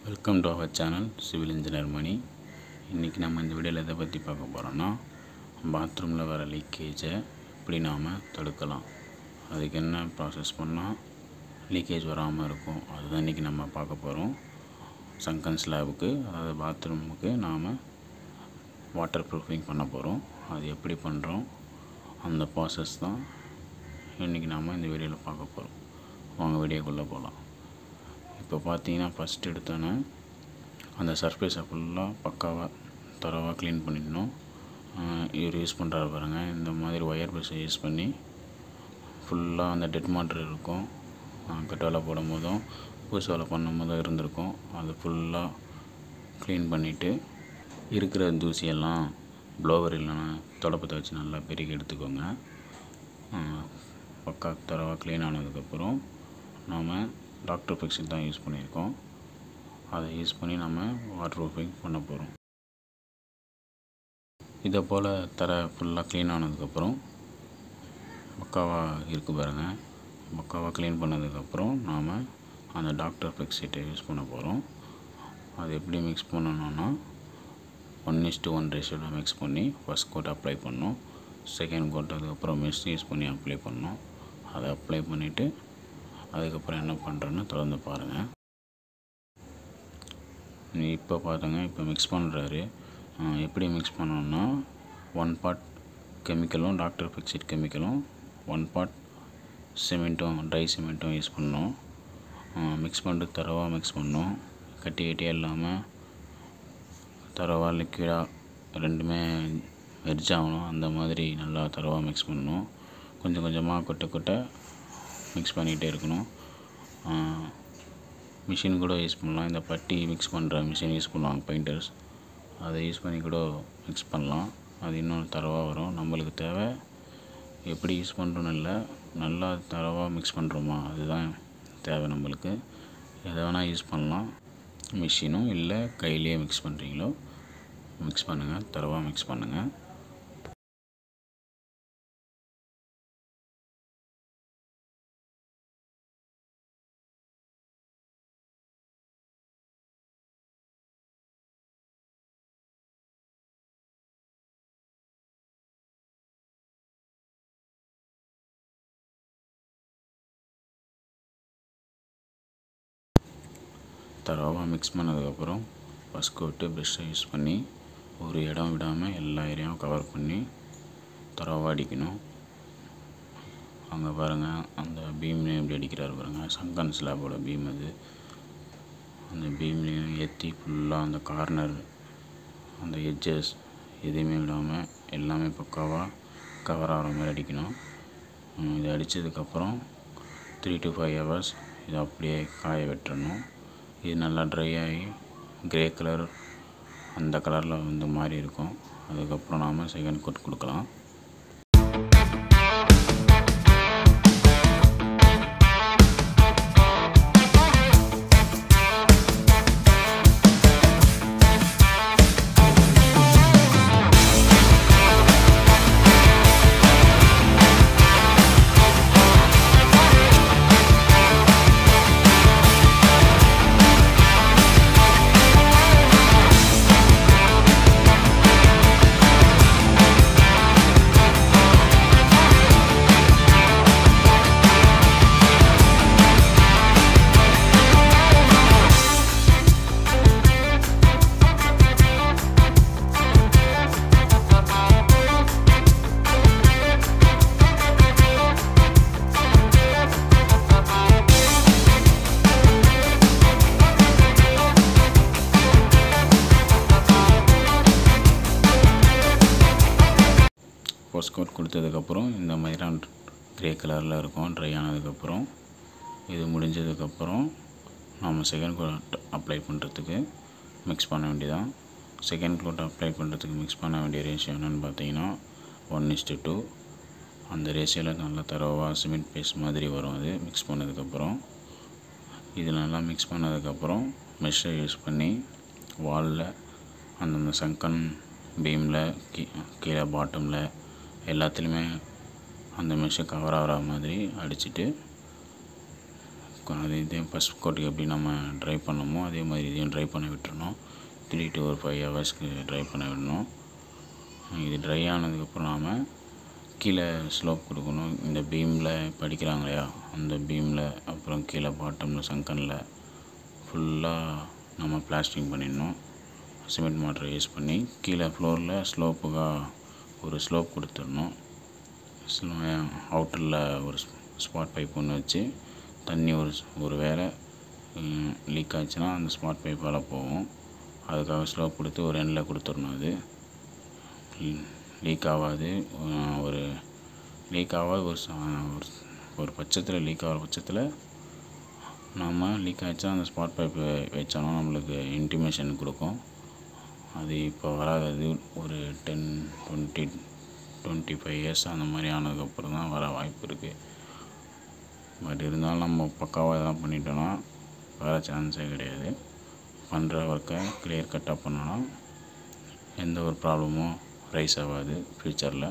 welcome to our channel civil engineer Mani இன்றைக்கி நம்ம இந்த வீடியோவில் எதை பற்றி பார்க்க போகிறோன்னா பாத்ரூமில் வர லீக்கேஜை எப்படி நாம் தடுக்கலாம் அதுக்கு என்ன ப்ராசஸ் பண்ணால் லீக்கேஜ் வராமல் இருக்கும் அதுதான் இன்றைக்கி நம்ம பார்க்க போகிறோம் சங்கன் ஸ்லாபுக்கு அதாவது பாத்ரூமுக்கு நாம் வாட்டர் ப்ரூஃபிங் பண்ண போகிறோம் அது எப்படி பண்ணுறோம் அந்த ப்ராசஸ் தான் இன்றைக்கி நாம் இந்த வீடியோவில் பார்க்க போகிறோம் வாங்க வீடியோக்குள்ளே போகலாம் இப்போ பார்த்தீங்கன்னா ஃபஸ்ட் எடுத்தோன்னே அந்த சர்ஃபேஸை ஃபுல்லாக பக்காவாக தரவாக க்ளீன் பண்ணிடணும் இவர் யூஸ் பண்ணுறாரு பாருங்கள் இந்த மாதிரி ஒயர் ப்ரெஷ்ஷை யூஸ் பண்ணி ஃபுல்லாக அந்த டெட் மாட்டர் இருக்கும் கட்டு வேலை போடும் போதும் பூசு வேலை பண்ணும் போதும் இருந்திருக்கும் அது ஃபுல்லாக க்ளீன் பண்ணிவிட்டு இருக்கிற தூசியெல்லாம் ப்ளோவர் இல்லைன்னா தொடப்பத்தை வச்சு நல்லா பெருக்கி எடுத்துக்கோங்க பக்கா தரவாக க்ளீன் ஆனதுக்கப்புறம் நாம் டாக்டர் ஃபிக்ஸில் தான் யூஸ் பண்ணியிருக்கோம் அதை யூஸ் பண்ணி நம்ம வாட்டர் ப்ரூஃபிங் பண்ண போகிறோம் இதை போல் தர ஃபுல்லாக க்ளீன் ஆனதுக்கப்புறம் பக்காவாக இருக்குது பாருங்கள் பக்காவாக க்ளீன் பண்ணதுக்கப்புறம் நாம் அந்த டாக்டர் ஃபிக்ஸிட்டை யூஸ் பண்ண போகிறோம் அது எப்படி மிக்ஸ் பண்ணணும்னா ஒன் இஸ்ட்டு ஒன் ரேஷியோவில் மிக்ஸ் பண்ணி ஃபஸ்ட் கோட் அப்ளை பண்ணோம் செகண்ட் கோட் அதுக்கப்புறம் மிஸ் யூஸ் பண்ணி அப்ளை பண்ணோம் அதை அப்ளை பண்ணிவிட்டு அதுக்கப்புறம் என்ன பண்ணுறேன்னு தொடர்ந்து பாருங்கள் இப்போ பாருங்க இப்போ மிக்ஸ் பண்ணுறாரு எப்படி மிக்ஸ் பண்ணணும்னா ஒன் பார்ட் கெமிக்கலும் டாக்டர் ஃபிக்ஸிட் கெமிக்கலும் ஒன் பார்ட் சிமெண்ட்டும் ட்ரை சிமெண்ட்டும் யூஸ் பண்ணோம் மிக்ஸ் பண்ணிட்டு தரவாக மிக்ஸ் பண்ணோம் கட்டி கட்டியாக இல்லாமல் தரவாக லிக்விடாக ரெண்டுமே வெர்ஜ் ஆகணும் அந்த மாதிரி நல்லா தரவாக மிக்ஸ் பண்ணணும் கொஞ்சம் கொஞ்சமாக கொட்ட கொட்ட மிக்ஸ் பண்ணிகிட்டே இருக்கணும் மிஷின் கூட யூஸ் பண்ணலாம் இந்த பட்டி மிக்ஸ் பண்ணுற மிஷின் யூஸ் பண்ணுவாங்க பெயிண்டர்ஸ் அதை யூஸ் பண்ணி கூட மிக்ஸ் பண்ணலாம் அது இன்னும் தரவாக வரும் நம்மளுக்கு தேவை எப்படி யூஸ் பண்ணுறோன்னு இல்லை நல்லா தரவாக மிக்ஸ் பண்ணுறோமா அதுதான் தேவை நம்மளுக்கு எதை வேணால் யூஸ் பண்ணலாம் மிஷினும் இல்லை கையிலேயே மிக்ஸ் பண்ணுறீங்களோ மிக்ஸ் பண்ணுங்கள் தரவாக மிக்ஸ் பண்ணுங்கள் தரவாக மிக்ஸ் பண்ணதுக்கப்புறம் ஃபஸ்ட் கோட்டு ப்ரெஷ்ஷை யூஸ் பண்ணி ஒரு இடம் விடாமல் எல்லா ஏரியாவும் கவர் பண்ணி தரவாக அடிக்கணும் அங்கே பாருங்கள் அந்த பீம்லேயும் எப்படி அடிக்கிறாரு பாருங்கள் சங்கன் ஸ்லாபோட பீம் அது அந்த பீம்லேயும் ஏற்றி ஃபுல்லாக அந்த கார்னர் அந்த எட்ஜஸ் எதுவுமே விடாமல் எல்லாமே பக்காவாக கவர் ஆகிற மாதிரி அடிக்கணும் இதை அடித்ததுக்கப்புறம் த்ரீ டு ஃபைவ் ஹவர்ஸ் இதை அப்படியே காய வெட்டணும் இது நல்லா ட்ரை ஆகி க்ரே கலர் அந்த கலரில் வந்து மாறி இருக்கும் அதுக்கப்புறம் நாம் செகண்ட் கோட் கொடுக்கலாம் ஃபர்ஸ்ட் கோட் கொடுத்ததுக்கப்புறம் இந்த மாதிரி தான் க்ரே கலரில் இருக்கும் ட்ரை ஆனதுக்கப்புறம் இது முடிஞ்சதுக்கப்புறம் நம்ம செகண்ட் கோட் அப்ளை பண்ணுறதுக்கு மிக்ஸ் பண்ண வேண்டியதான் செகண்ட் கோட் அப்ளை பண்ணுறதுக்கு மிக்ஸ் பண்ண வேண்டிய ரேஷியோ என்னென்னு பார்த்தீங்கன்னா ஒன் இஸ்டு டூ அந்த ரேஷியோவில் நல்லா தரவாக சிமெண்ட் பேஸ்ட் மாதிரி வரும் அது மிக்ஸ் பண்ணதுக்கப்புறம் இது நல்லா மிக்ஸ் பண்ணதுக்கப்புறம் மெஷ்ஷை யூஸ் பண்ணி வாலில் அந்தந்த சங்கன் பீமில் கீ கீழே பாட்டமில் எல்லாத்துலேயுமே அந்த மெஷ்ஷை கவர் ஆகிற மாதிரி அடிச்சுட்டு அதே இதே ஃபஸ்ட் கோட்டுக்கு எப்படி நம்ம ட்ரை பண்ணோமோ அதே மாதிரி இதையும் ட்ரை பண்ண விட்டுறணும் த்ரீ டு ஒரு ஃபைவ் ஹவர்ஸ்க்கு ட்ரை பண்ண விடணும் இது ட்ரை ஆனதுக்கப்புறம் நாம் கீழே ஸ்லோப் கொடுக்கணும் இந்த பீமில் படிக்கிறாங்க இல்லையா அந்த பீமில் அப்புறம் கீழே பாட்டமில் சங்கனில் ஃபுல்லாக நம்ம பிளாஸ்டிங் பண்ணிடணும் சிமெண்ட் மாட்டரை யூஸ் பண்ணி கீழே ஃப்ளோரில் ஸ்லோப்புக்காக ஒரு ஸ்லோப் கொடுத்துடணும் அவுட்டரில் ஒரு ஸ்பாட் பைப் ஒன்று வச்சு தண்ணி ஒரு ஒரு வேளை லீக் ஆச்சுன்னா அந்த ஸ்பாட் பைப்பால் போகும் அதுக்காக ஸ்லோப் கொடுத்து ஒரு எண்டில் கொடுத்துடணும் அது லீக் ஆகாது ஒரு லீக் ஆகாது ஒரு ச- ஒரு ஒரு பட்சத்தில் லீக் ஆகிற பட்சத்தில் நாம் லீக் ஆச்சா அந்த ஸ்பாட் பைப்பு வச்சோன்னா நம்மளுக்கு இன்டிமேஷன் கொடுக்கும் அது இப்போ வராது அது ஒரு ten twenty twenty five years அந்த மாதிரி ஆனதுக்கப்புறம் தான் வர வாய்ப்பு இருக்குது பட் இருந்தாலும் நம்ம பக்காவாக இதெல்லாம் பண்ணிட்டோன்னா வர சான்ஸே கிடையாது பண்ணுற ஒர்க்கை கிளியர் கட்டாக பண்ணோன்னா எந்த ஒரு ப்ராப்ளமும் ரைஸ் ஆகாது ஃப்யூச்சரில்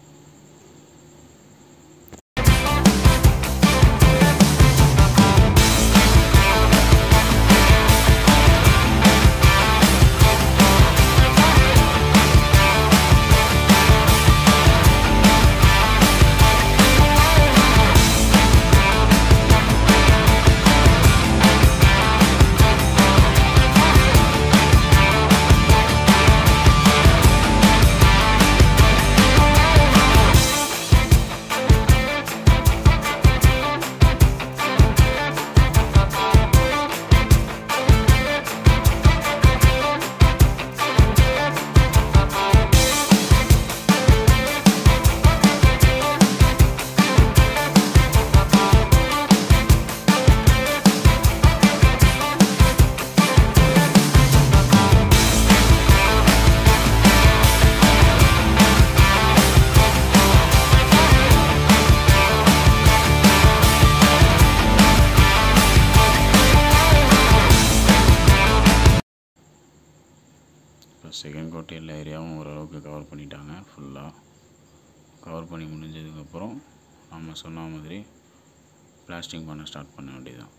இப்போ செகண்ட் கோட்டை எல்லா ஏரியாவும் ஓரளவுக்கு கவர் பண்ணிட்டாங்க ஃபுல்லாக கவர் பண்ணி முடிஞ்சதுக்கப்புறம் நம்ம சொன்ன மாதிரி பிளாஸ்டிங் பண்ண ஸ்டார்ட் பண்ண வேண்டியதுதான்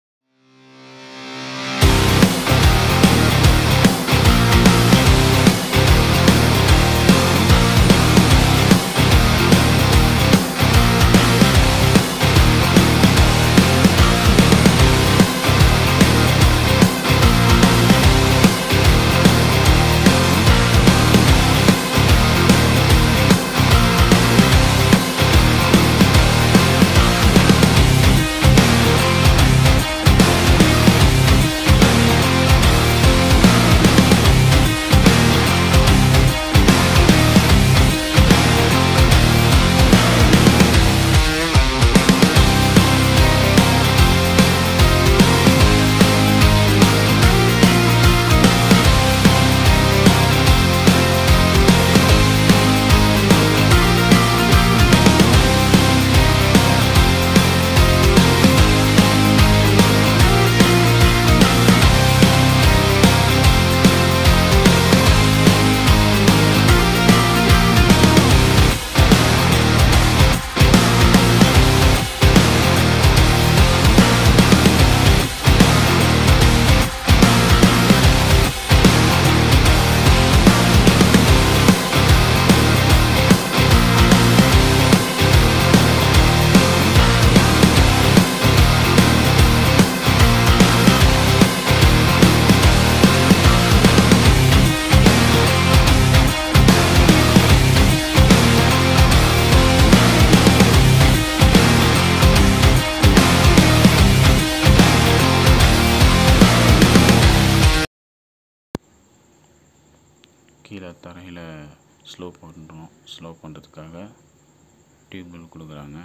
கீழே தரையில் ஸ்லோ பண்ணுறோம் ஸ்லோ பண்ணுறதுக்காக டியூப்வெல் கொடுக்குறாங்க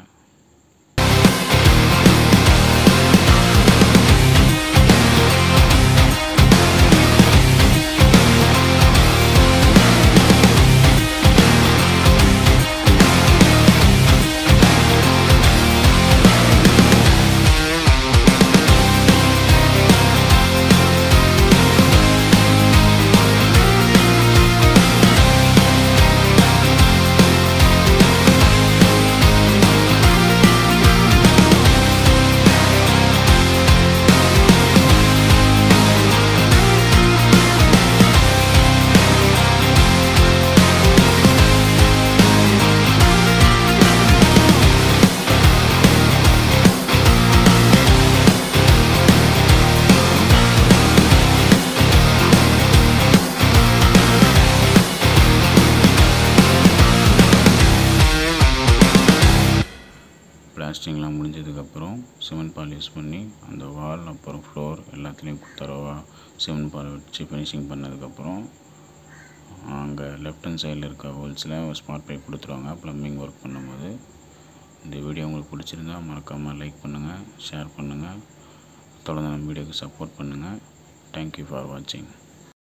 பிளாஸ்டிங்லாம் முடிஞ்சதுக்கப்புறம் சிமெண்ட் பால் யூஸ் பண்ணி அந்த வால் அப்புறம் ஃப்ளோர் எல்லாத்துலேயும் தரவா சிமெண்ட் பால் வச்சு ஃபினிஷிங் பண்ணதுக்கப்புறம் அங்கே லெஃப்ட் ஹேண்ட் சைடில் இருக்க ஹோல்ஸில் ஒரு ஸ்மார்ட் பைப் கொடுத்துருவாங்க ப்ளம்பிங் ஒர்க் பண்ணும்போது இந்த வீடியோ உங்களுக்கு பிடிச்சிருந்தா மறக்காமல் லைக் பண்ணுங்கள் ஷேர் பண்ணுங்கள் தொடர்ந்து நம்ம வீடியோக்கு சப்போர்ட் பண்ணுங்கள் தேங்க்யூ ஃபார் வாட்சிங்